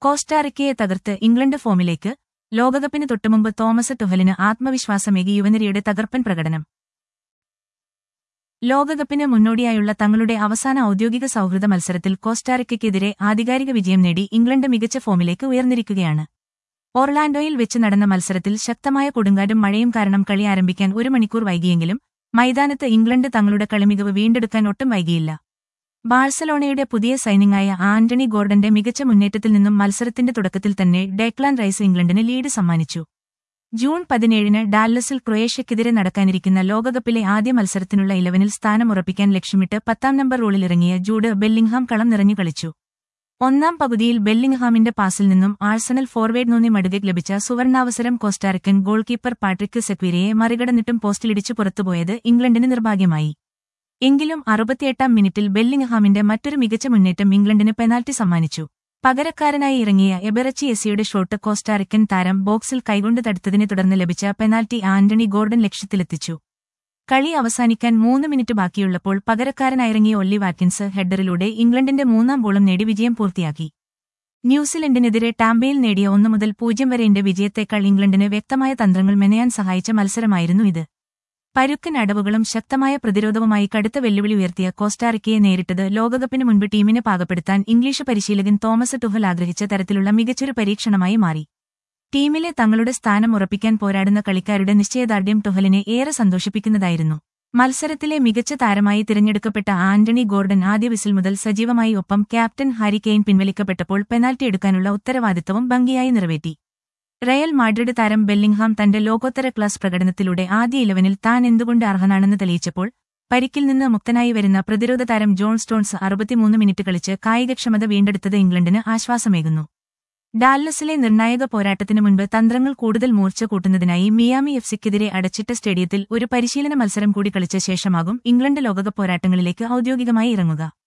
കോസ്റ്റാറിക്കയെ തകർത്ത് ഇംഗ്ലണ്ട് ഫോമിലേക്ക് ലോകകപ്പിന് തൊട്ടുമുമ്പ് തോമസ് ടുഹലിന് ആത്മവിശ്വാസമേകി യുവനിരയുടെ തകർപ്പൻ പ്രകടനം ലോകകപ്പിന് മുന്നോടിയായുള്ള തങ്ങളുടെ അവസാന ഔദ്യോഗിക സൗഹൃദ മത്സരത്തിൽ കോസ്റ്റാറിക്കയ്ക്കെതിരെ ആധികാരിക വിജയം നേടി ഇംഗ്ലണ്ട് മികച്ച ഫോമിലേക്ക് ഉയർന്നിരിക്കുകയാണ് ഓർലാൻഡോയിൽ വെച്ച് നടന്ന മത്സരത്തിൽ ശക്തമായ കൊടുങ്കാറ്റും മഴയും കാരണം കളി ആരംഭിക്കാൻ ഒരു മണിക്കൂർ വൈകിയെങ്കിലും മൈതാനത്ത് ഇംഗ്ലണ്ട് തങ്ങളുടെ കളിമികവ് വീണ്ടെടുക്കാൻ ഒട്ടും വൈകിയില്ല ബാഴ്സലോണയുടെ പുതിയ സൈനിങ്ങായ ആന്റണി ഗോർഡന്റെ മികച്ച മുന്നേറ്റത്തിൽ നിന്നും മത്സരത്തിന്റെ തുടക്കത്തിൽ തന്നെ ഡേക്ലാൻ റൈസ് ഇംഗ്ലണ്ടിന് ലീഡ് സമ്മാനിച്ചു ജൂൺ പതിനേഴിന് ഡാല്ലസിൽ ക്രൊയേഷ്യക്കെതിരെ നടക്കാനിരിക്കുന്ന ലോകകപ്പിലെ ആദ്യ മത്സരത്തിനുള്ള ഇലവനിൽ സ്ഥാനമുറപ്പിക്കാൻ ലക്ഷ്യമിട്ട് പത്താം നമ്പർ റോളിലിറങ്ങിയ ജൂഡ് ബെല്ലിംഗ്ഹാം കളം നിറഞ്ഞു കളിച്ചു ഒന്നാം പകുതിയിൽ ബെല്ലിംഗ്ഹാമിന്റെ പാസിൽ നിന്നും ആഴ്സണൽ ഫോർവേഡ് നൂന്നി മടുകയ്ക്ക് ലഭിച്ച സുവർണാവസരം കോസ്റ്റാറിക്കൻ ഗോൾ കീപ്പർ പാട്രിക് സെക്വീരയെ മറികടന്നിട്ടും പോസ്റ്റിലിടിച്ചു പുറത്തുപോയത് ഇംഗ്ലണ്ടിന് നിർഭാഗ്യമായി എങ്കിലും അറുപത്തിയെട്ടാം മിനിറ്റിൽ ബെല്ലിംഗ്ഹാമിന്റെ മറ്റൊരു മികച്ച മുന്നേറ്റം ഇംഗ്ലണ്ടിന് പെനാൽറ്റി സമ്മാനിച്ചു പകരക്കാരനായി ഇറങ്ങിയ എബെറച്ചി എസിയുടെ ഷോട്ട് കോസ്റ്റാറിക്കൻ താരം ബോക്സിൽ കൈകൊണ്ട് തടുത്തതിനെ തുടർന്ന് ലഭിച്ച പെനാൽറ്റി ആന്റണി ഗോർഡൻ ലക്ഷ്യത്തിലെത്തിച്ചു കളി അവസാനിക്കാൻ മൂന്ന് മിനിറ്റ് ബാക്കിയുള്ളപ്പോൾ പകരക്കാരനായിറങ്ങിയ ഒല്ലി വാറ്റ്കിൻസ് ഹെഡറിലൂടെ ഇംഗ്ലണ്ടിന്റെ മൂന്നാം ബോളും നേടി വിജയം പൂർത്തിയാക്കി ന്യൂസിലൻഡിനെതിരെ ടാംബയിൽ നേടിയ ഒന്നു മുതൽ പൂജ്യം വരെയുടെ വിജയത്തേക്കാൾ ഇംഗ്ലണ്ടിന് വ്യക്തമായ തന്ത്രങ്ങൾ മെനയാൻ സഹായിച്ച മത്സരമായിരുന്നു ഇത് പരുക്കൻ അടവുകളും ശക്തമായ പ്രതിരോധവുമായി കടുത്ത വെല്ലുവിളി ഉയർത്തിയ കോസ്റ്റാറിക്കയെ നേരിട്ടത് ലോകകപ്പിന് മുൻപ് ടീമിനെ പാകപ്പെടുത്താൻ ഇംഗ്ലീഷ് പരിശീലകൻ തോമസ് ടുഹൽ ആഗ്രഹിച്ച തരത്തിലുള്ള മികച്ചൊരു പരീക്ഷണമായി മാറി ടീമിലെ തങ്ങളുടെ സ്ഥാനം ഉറപ്പിക്കാൻ പോരാടുന്ന കളിക്കാരുടെ നിശ്ചയദാർഢ്യം ടുഹലിനെ ഏറെ സന്തോഷിപ്പിക്കുന്നതായിരുന്നു മത്സരത്തിലെ മികച്ച താരമായി തിരഞ്ഞെടുക്കപ്പെട്ട ആന്റണി ഗോർഡൻ ആദ്യ വിസിൽ മുതൽ സജീവമായി ഒപ്പം ക്യാപ്റ്റൻ ഹാരി കെയ്ൻ പിൻവലിക്കപ്പെട്ടപ്പോൾ പെനാൽറ്റി എടുക്കാനുള്ള ഉത്തരവാദിത്തവും ഭംഗിയായി നിറവേറ്റി റയൽ മാഡ്രിഡ് താരം ബെല്ലിംഗ്ഹാം തന്റെ ലോകോത്തര ക്ലാസ് പ്രകടനത്തിലൂടെ ആദ്യ ഇലവനിൽ താൻ എന്തുകൊണ്ട് അർഹനാണെന്ന് തെളിയിച്ചപ്പോൾ പരിക്കിൽ നിന്ന് മുക്തനായി വരുന്ന പ്രതിരോധ താരം ജോൺ സ്റ്റോൺസ് അറുപത്തിമൂന്ന് മിനിറ്റ് കളിച്ച് കായികക്ഷമത വീണ്ടെടുത്തത് ഇംഗ്ലണ്ടിന് ആശ്വാസമേകുന്നു ഡാല്ലസിലെ നിർണായക പോരാട്ടത്തിന് മുൻപ് തന്ത്രങ്ങൾ കൂടുതൽ മൂർച്ച കൂട്ടുന്നതിനായി മിയാമി എഫ്സിക്കെതിരെ അടച്ചിട്ട സ്റ്റേഡിയത്തിൽ ഒരു പരിശീലന മത്സരം കൂടി കളിച്ച ശേഷമാകും ഇംഗ്ലണ്ട് ലോകകപ്പ് പോരാട്ടങ്ങളിലേക്ക് ഔദ്യോഗികമായി ഇറങ്ങുക